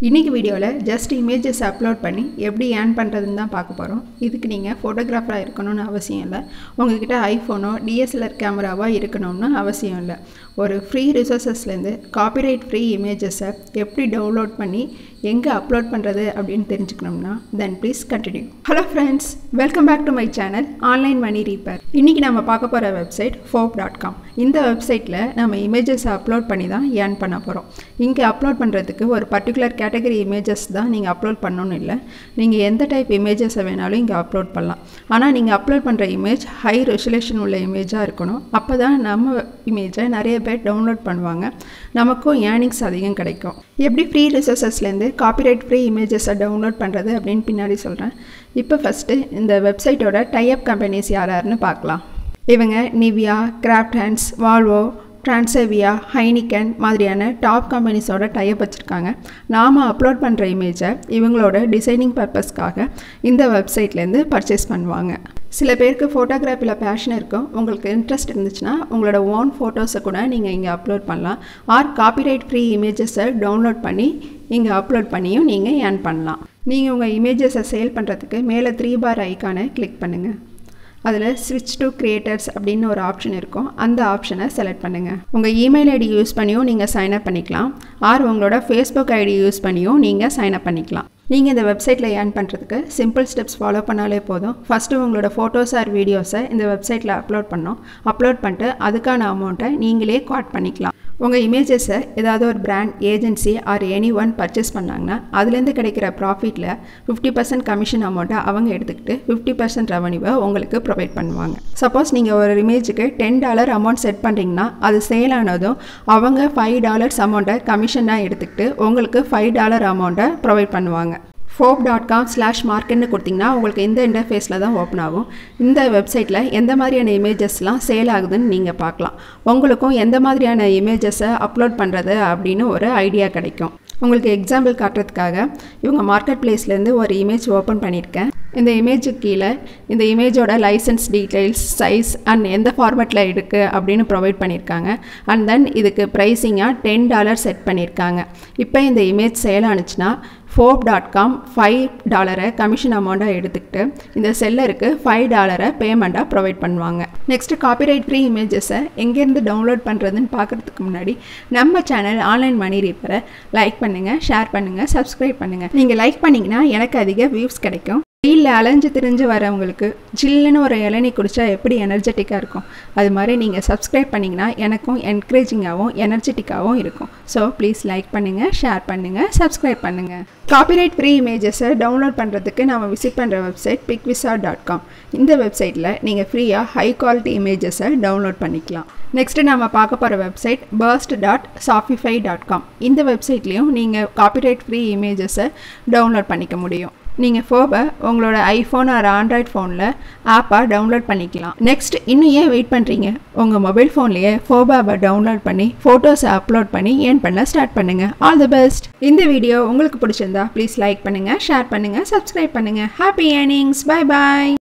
இன்றைக்கி வீடியோவில் just images upload பண்ணி எப்படி ஏர்ன் பண்ணுறதுன்னு தான் பார்க்க போகிறோம் இதுக்கு நீங்கள் ஃபோட்டோகிராஃபராக இருக்கணும்னு அவசியம் இல்லை உங்ககிட்ட ஐஃபோனோ டிஎஸ்எல்ஆர் கேமராவோ இருக்கணும்னு அவசியம் இல்லை ஒரு ஃப்ரீ ரிசோர்ஸஸ்லேருந்து காப்பிரைட் ஃப்ரீ இமேஜஸை எப்படி டவுன்லோட் பண்ணி எங்கே அப்லோட் பண்ணுறது அப்படின்னு தெரிஞ்சுக்கணும்னா then please continue hello friends welcome back to my channel online money reaper இன்றைக்கி நம்ம பார்க்க போகிற வெப்சைட் ஃபோப் டாட் காம் இந்த வெப்சைட்டில் நம்ம இமேஜஸை அப்லோட் பண்ணி தான் ஏர்ன் பண்ண போகிறோம் இங்கே அப்லோட் பண்ணுறதுக்கு ஒரு பர்டிகுலர் கேட்டகரி இமேஜஸ் தான் நீங்கள் அப்லோட் பண்ணணும்னு இல்லை நீங்கள் எந்த டைப் இமேஜஸை வேணாலும் இங்கே அப்லோட் பண்ணலாம் ஆனால் நீங்கள் அப்லோட் பண்ணுற இமேஜ் ஹை ரெசுலேஷன் உள்ள இமேஜாக இருக்கணும் அப்போ தான் நம்ம இமேஜை நிறைய பேர் டவுன்லோட் பண்ணுவாங்க நமக்கும் ஏர்னிங்ஸ் அதிகம் கிடைக்கும் எப்படி ஃப்ரீ ரிசோர்ஸஸ்லேருந்து காப்பிரைட் ஃப்ரீ இமேஜஸை டவுன்லோட் பண்ணுறது அப்படின்னு பின்னாடி சொல்கிறேன் இப்போ ஃபஸ்ட்டு இந்த வெப்சைட்டோட டைப் கம்பெனிஸ் யார் யாருன்னு பார்க்கலாம் இவங்க Nivea Kraft Heinz Volvo Transavia Heineken மாதிரியான டாப் கம்பெனிஸோட டைப் வச்சுருக்காங்க நாம் அப்லோட் பண்ணுற இமேஜை இவங்களோட டிசைனிங் பர்பஸ்க்காக இந்த வெப்சைட்லேருந்து பர்ச்சேஸ் பண்ணுவாங்க சில பேருக்கு ஃபோட்டோகிராஃபியில் பேஷன் இருக்கும் உங்களுக்கு இன்ட்ரெஸ்ட் இருந்துச்சுன்னா உங்களோட ஓன் ஃபோட்டோஸை கூட நீங்கள் இங்கே அப்லோட் பண்ணலாம் ஆர் காப்பிரைட் ஃப்ரீ இமேஜஸை டவுன்லோட் பண்ணி இங்கே அப்லோட் பண்ணியும் நீங்கள் ஏர்ன் பண்ணலாம் நீங்கள் உங்கள் இமேஜஸை சேல் பண்ணுறதுக்கு மேலே த்ரீ பார் ஐக்கானை கிளிக் பண்ணுங்கள் அதில் ஸ்விட்ச் டு கிரியேட்டர்ஸ் அப்படின்னு ஒரு ஆப்ஷன் இருக்கும் அந்த ஆப்ஷனை செலக்ட் பண்ணுங்கள் உங்கள் இமெயில் ஐடி யூஸ் பண்ணியும் நீங்கள் சைன்அப் பண்ணிக்கலாம் ஆர் உங்களோட ஃபேஸ்புக் ஐடி யூஸ் பண்ணியும் நீங்கள் சைன்அப் பண்ணிக்கலாம் நீங்கள் இந்த வெப்சைட்டில் ஏர்ன் பண்ணுறதுக்கு சிம்பிள் ஸ்டெப்ஸ் ஃபாலோ பண்ணாலே போதும் ஃபஸ்ட்டு உங்களோட ஃபோட்டோஸ் ஆர் வீடியோஸை இந்த வெப்சைட்டில் அப்லோட் பண்ணோம் அப்லோட் பண்ணிட்டு அதுக்கான அமௌண்ட்டை நீங்களே காட் பண்ணிக்கலாம் உங்கள் இமேஜஸை ஏதாவது ஒரு brand agency or any one purchase பண்ணாங்கன்னா அதுலேருந்து கிடைக்கிற ப்ராஃபிட்டில் ஃபிஃப்டி பர்சன்ட் கமிஷன் அமௌண்ட்டை அவங்க எடுத்துக்கிட்டு ஃபிஃப்டி பர்சன்ட் ரெவன்யூவை உங்களுக்கு ப்ரொவைட் பண்ணுவாங்க சப்போஸ் நீங்கள் ஒரு இமேஜுக்கு டென் டாலர் அமௌண்ட் செட் பண்ணுறீங்கன்னா அது சேல் ஆனதும் அவங்க ஃபைவ் டாலர்ஸ் அமௌண்ட்டை கமிஷனாக எடுத்துக்கிட்டு உங்களுக்கு ஃபைவ் டாலர் அமௌண்ட்டை ப்ரொவைட் பண்ணுவாங்க ஃபோப் டாட் காம் ஸ்லாஷ் மார்க்கெட்னு கொடுத்தீங்கன்னா உங்களுக்கு இந்த இன்டர்ஃபேஸில் தான் ஓப்பன் ஆகும் இந்த வெப்சைட்டில் எந்த மாதிரியான இமேஜஸ்லாம் சேல் ஆகுதுன்னு நீங்கள் பார்க்கலாம் உங்களுக்கும் எந்த மாதிரியான இமேஜஸை அப்லோட் பண்ணுறது அப்படின்னு ஒரு ஐடியா கிடைக்கும் உங்களுக்கு எக்ஸாம்பிள் காட்டுறதுக்காக இவங்க மார்க்கெட் பிளேஸ்லேருந்து ஒரு இமேஜ் ஓப்பன் பண்ணியிருக்கேன் இந்த இமேஜுக்கு கீழே இந்த இமேஜோட லைசன்ஸ் டீட்டெயில்ஸ் சைஸ் அண்ட் எந்த ஃபார்மேட்டில் இருக்குது அப்படின்னு ப்ரொவைட் பண்ணியிருக்காங்க அண்ட் தென் இதுக்கு ப்ரைஸிங்காக டென் டாலர் செட் பண்ணியிருக்காங்க இப்போ இந்த இமேஜ் சேல் ஆனிச்சுன்னா ஃபோப் டாட் காம் ஃபைவ் டாலரை கமிஷன் அமௌண்ட்டாக எடுத்துக்கிட்டு இந்த செல்லருக்கு ஃபைவ் டாலரை பேமெண்ட்டாக ப்ரொவைட் பண்ணுவாங்க நெக்ஸ்ட்டு காப்பிரைட் ஃப்ரீ இமேஜஸை எங்கேருந்து டவுன்லோட் பண்ணுறதுன்னு பார்க்குறதுக்கு முன்னாடி நம்ம சேனல் ஆன்லைன் மணி ரீப்பரை லைக் பண்ணுங்கள் ஷேர் பண்ணுங்கள் சப்ஸ்கிரைப் பண்ணுங்கள் நீங்கள் லைக் பண்ணிங்கன்னா எனக்கு அதிக வியூஸ் கிடைக்கும் வெயிலில் அலைஞ்சு திரிஞ்சு வரவங்களுக்கு ஜில்லுன்னு ஒரு இளநீ குடித்தா எப்படி எனர்ஜெட்டிக்காக இருக்கும் அது மாதிரி நீங்கள் சப்ஸ்கிரைப் பண்ணிங்கன்னா எனக்கும் என்கரேஜிங்காகவும் எனர்ஜெட்டிக்காகவும் இருக்கும் ஸோ ப்ளீஸ் லைக் பண்ணுங்கள் ஷேர் பண்ணுங்கள் சப்ஸ்கிரைப் பண்ணுங்கள் காப்பிரைட் ஃப்ரீ இமேஜஸை டவுன்லோட் பண்ணுறதுக்கு நம்ம விசிட் பண்ணுற வெப்சைட் பிக்விசா டாட் காம் இந்த வெப்சைட்டில் நீங்கள் ஃப்ரீயாக ஹை குவாலிட்டி இமேஜஸை டவுன்லோட் பண்ணிக்கலாம் நெக்ஸ்ட்டு நம்ம பார்க்க போகிற website burst dot Shopify dot com இந்த வெப்சைட்லேயும் நீங்கள் காப்பிரைட் ஃப்ரீ இமேஜஸை டவுன்லோட் பண்ணிக்க முடியும் நீங்கள் ஃபோபை உங்களோட ஐஃபோன் ஆர் ஆண்ட்ராய்ட் ஃபோனில் ஆப்பாக டவுன்லோட் பண்ணிக்கலாம் நெக்ஸ்ட் இன்னும் ஏன் வெயிட் பண்ணுறீங்க உங்கள் மொபைல் ஃபோன்லேயே ஃபோபாவை டவுன்லோட் பண்ணி ஃபோட்டோஸை அப்லோட் பண்ணி ஏர்ன் பண்ண ஸ்டார்ட் பண்ணுங்கள் ஆல் தி பெஸ்ட் இந்த வீடியோ உங்களுக்கு பிடிச்சிருந்தா ப்ளீஸ் லைக் பண்ணுங்கள் ஷேர் பண்ணுங்கள் சப்ஸ்கிரைப் பண்ணுங்கள் ஹாப்பி ஏர்னிங்ஸ் பை பாய்